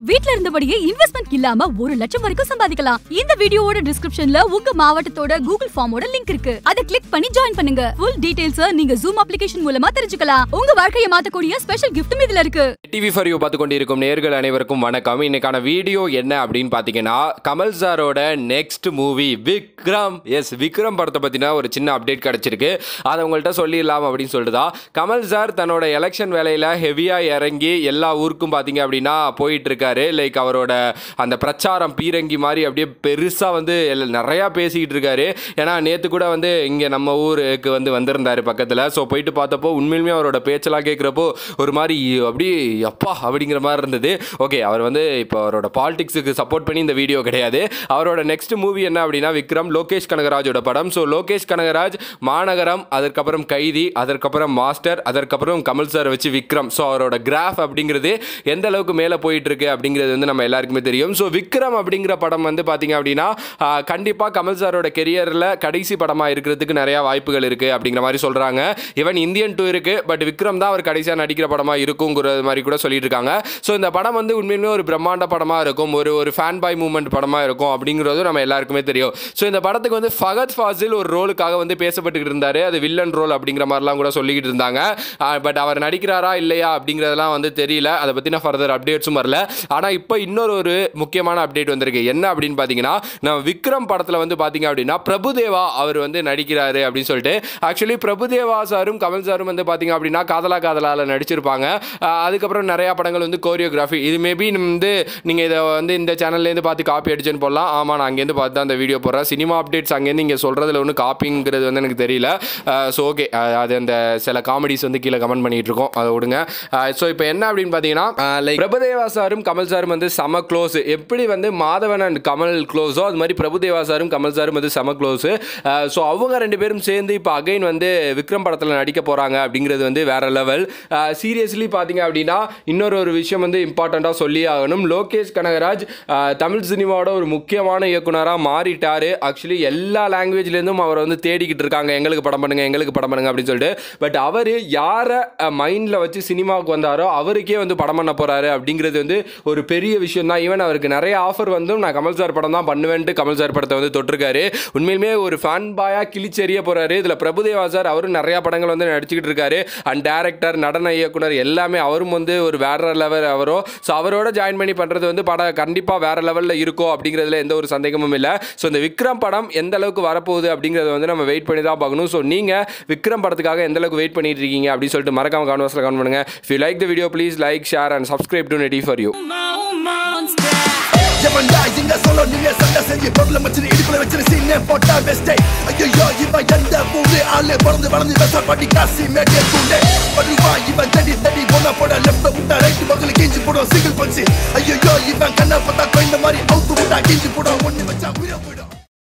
வீட்ல இருந்தபடியே இன்வெஸ்ட்மெண்ட் இல்லாம ஒரு லட்சம் வரைக்கும் சம்பாதிக்கலாம் இந்த வீடியோவோட டிஸ்கிரிப்ஷன்ல உங்க மாவட்டத்தோட கூகுள் ஃபார்மோட லிங்க் இருக்கு அதை கிளிக் பண்ணி ஜாயின் பண்ணுங்க ஃபுல் டீடைல்ஸ் நீங்க ஜூம் அப்ளிகேஷன் மூலமா தெரிஞ்சுக்கலாம் உங்க வாழ்க்கையை மாத்தக்கூடிய ஸ்பெஷல் கிஃப்ட்டும் இதுல இருக்கு டிவி ஃபார் யூ பார்த்து கொண்டிருக்கும் நேர்கள் அனைவருக்கும் வணக்கம் இன்னைக்கான வீடியோ என்ன அப்படின்னு பார்த்தீங்கன்னா கமல் சாரோட next movie Vikram yes Vikram படத்தை பற்றின ஒரு சின்ன அப்டேட் கிடச்சிருக்கு அதை உங்கள்கிட்ட சொல்லிடலாம் அப்படின்னு சொல்லிட்டு தான் கமல் சார் தன்னோட எலெக்ஷன் வேலையில் ஹெவியாக இறங்கி எல்லா ஊருக்கும் பார்த்தீங்க அப்படின்னா போயிட்டு இருக்காரு லைக் அவரோட அந்த பிரச்சாரம் பீரங்கி மாதிரி அப்படியே பெருசாக வந்து எல்ல- நிறையா பேசிக்கிட்டு இருக்காரு ஏன்னா நேற்று கூட வந்து இங்கே நம்ம ஊருக்கு வந்து வந்திருந்தாரு பக்கத்தில் ஸோ போயிட்டு பார்த்தப்போ உண்மையிலுமே அவரோட பேச்செல்லாம் கேட்குறப்போ ஒரு மாதிரி அப்படியே அப்பா அப்படிங்கிற மாதிரி இருந்தது ஓகே அவர் வந்து இப்போ அவரோட பாலிடிக்ஸுக்கு சப்போர்ட் பண்ணி இந்த வீடியோ கிடையாது அவரோட நெக்ஸ்ட் மூவி என்ன அப்படின்னா விக்ரம் லோகேஷ் கனகராஜோட படம் ஸோ லோகேஷ் கனகராஜ் மாநகரம் அதற்கப்புறம் கைதி அதற்கப்புறம் மாஸ்டர் அதற்கப்புறம் கமல் சார் வச்சு விக்ரம் ஸோ அவரோட கிராஃப் அப்படிங்கிறது எந்த அளவுக்கு மேலே போயிட்டு இருக்கு அப்படிங்கிறது வந்து நம்ம எல்லாருக்குமே தெரியும் ஸோ விக்ரம் அப்படிங்கிற படம் வந்து பார்த்தீங்க அப்படின்னா கண்டிப்பாக கமல் சாரோட கெரியரில் கடைசி படமாக இருக்கிறதுக்கு நிறையா வாய்ப்புகள் இருக்குது அப்படிங்கிற மாதிரி சொல்கிறாங்க ஈவன் இந்தியன் டூ இருக்குது பட் விக்ரம் தான் அவர் கடைசியாக நடிக்கிற படமாக இருக்குங்கிறது மாதிரி கூட சொல்லிட்டு இருக்காங்க ஸோ இந்த படம் வந்து உண்மையிலுமே ஒரு பிரம்மாண்ட படமாக இருக்கும் ஒரு ஒரு ஃபேன் பாய் மூமெண்ட் படமாக இருக்கும் அப்படிங்கிறதும் நம்ம எல்லாருக்குமே தெரியும் ஸோ இந்த படத்துக்கு வந்து ஃபகத் ஃபாசில் ஒரு ரோலுக்காக வந்து பேசப்பட்டுக்கிட்டு இருந்தார் அது வில்லன் ரோல் அப்படிங்கிற மாதிரிலாம் கூட சொல்லிக்கிட்டு இருந்தாங்க பட் அவர் நடிக்கிறாரா இல்லையா அப்படிங்கிறதெல்லாம் வந்து தெரியல அதை பற்றின ஃபர்தர் அப்டேட்ஸும் வரல ஆனால் இப்போ இன்னொரு ஒரு முக்கியமான அப்டேட் வந்திருக்கு என்ன அப்படின்னு பார்த்தீங்கன்னா நம்ம விக்ரம் படத்தில் வந்து பார்த்தீங்க அப்படின்னா பிரபுதேவா அவர் வந்து நடிக்கிறாரு அப்படின்னு சொல்லிட்டு ஆக்சுவலி பிரபுதேவா சாரும் கமல் சாரும் வந்து பார்த்தீங்க அப்படின்னா காதலா காதலால நடிச்சிருப்பாங்க ஆஹ் அதுக்கப்புறம் நிறையா படங்கள் வந்து கோரியோகிராஃபி இது மேபி வந்து நீங்கள் இதை வந்து இந்த சேனல்லேருந்து பார்த்து காப்பி அடிச்சுன்னு போடலாம் ஆமாம் நான் அங்கேருந்து பார்த்து தான் அந்த வீடியோ போடுறேன் சினிமா அப்டேட்ஸ் அங்கேருந்து இங்கே சொல்கிறதுல ஒன்றும் காப்பிங்கிறது வந்து எனக்கு தெரியல ஸோ ஓகே அது அந்த சில காமெடிஸ் வந்து கீழே கமெண்ட் பண்ணிட்டு இருக்கோம் அதை விடுங்க ஸோ இப்போ என்ன அப்படின்னு பார்த்தீங்கன்னா லைக் பிரபுதேவா சாரும் கமல் சாரும் வந்து செம க்ளோஸ் எப்படி வந்து மாதவன் அண்ட் கமல் க்ளோஸோ அது மாதிரி பிரபுதேவா சாரும் கமல் சாரும் வந்து செம க்ளோஸு ஸோ அவங்க ரெண்டு பேரும் சேர்ந்து இப்போ அகைன் வந்து விக்ரம் படத்தில் நடிக்க போகிறாங்க அப்படிங்கிறது வந்து வேற லெவல் சீரியஸ்லி பார்த்தீங்க அப்படின்னா இன்னொரு ஒரு விஷயம் வந்து இம்பார்ட்டண்ட்டாக சொல்லி ஆகணும் லோகேஷ் கனகராஜ் அஹ், தமிழ் சினிமாவோட ஒரு முக்கியமான இயக்குனராக மாறிட்டாரு ஆக்சுவலி எல்லா லாங்குவேஜ்லேருந்தும் அவரை வந்து தேடிக்கிட்டு இருக்காங்க எங்களுக்கு படம் பண்ணுங்க எங்களுக்கு படம் பண்ணுங்க அப்படின்னு சொல்லிட்டு பட் அவர் யாரை மைண்டில் வச்சு சினிமாவுக்கு வந்தாரோ அவருக்கே வந்து படம் பண்ண போகிறாரு அப்படிங்கிறது வந்து ஒரு பெரிய விஷயம் தான் ஈவன் அவருக்கு நிறைய ஆஃபர் வந்தும் நான் கமல் சார் படம் தான் பண்ணுவேன்ட்டு கமல் சார் படத்தை வந்து தொட்டிருக்காரு உண்மையிலுமே ஒரு ஃபேன் பாயாக கிழிச்செறிய போகிறாரு இதில் பிரபுதேவா சார் அவரும் நிறையா படங்கள் வந்து நடிச்சுக்கிட்டு இருக்காரு அண்ட் டேரக்டர் நடன இயக்குனர் எல்லாமே அவரும் வந்து ஒரு வேற லெவல் அவரோ ஸோ அவரோட ஜாயின் பண்ணி பண்ணுறது வந்து படம் கண்டிப்பாக வேற லெவலில் இருக்கோ அப்படிங்கிறதுல எந்த ஒரு சந்தேகமும் இல்லை ஸோ இந்த விக்ரம் படம் எந்த அளவுக்கு வரப்போகுது அப்படிங்கிறத வந்து நம்ம வெயிட் பண்ணி தான் பார்க்கணும் ஸோ நீங்கள் விக்ரம் படத்துக்காக எந்த அளவுக்கு வெயிட் பண்ணிட்டு இருக்கீங்க அப்படின்னு சொல்லிட்டு மறக்காம கான்வர்ஸில் கமெண்ட் பண்ணுங்க if you like the video please like share and subscribe to neti for you எவன்டா இங்க சொல்ல நீங்க சண்டை செஞ்சு பொருளை வச்சு இடுப்புல வச்சு சீனே போட்டா பெஸ்டே ஐயோ இவன் எந்த ஊரு ஆளு பிறந்து வளர்ந்து பெச பாட்டி காசி மேட்டே கூண்டே வருவா இவன் தடி தடி போன போட லெஃப்ட் விட்டா ரைட் பக்கத்துல கிஞ்சி போடும் சிங்கிள் பஞ்சு ஐயோ இவன் கண்ணை பார்த்தா கோயந்த மாதிரி அவுத்து விட்டா கிஞ்சி போடும் ஒண்ணு வச்சா உயிரை போயிடும்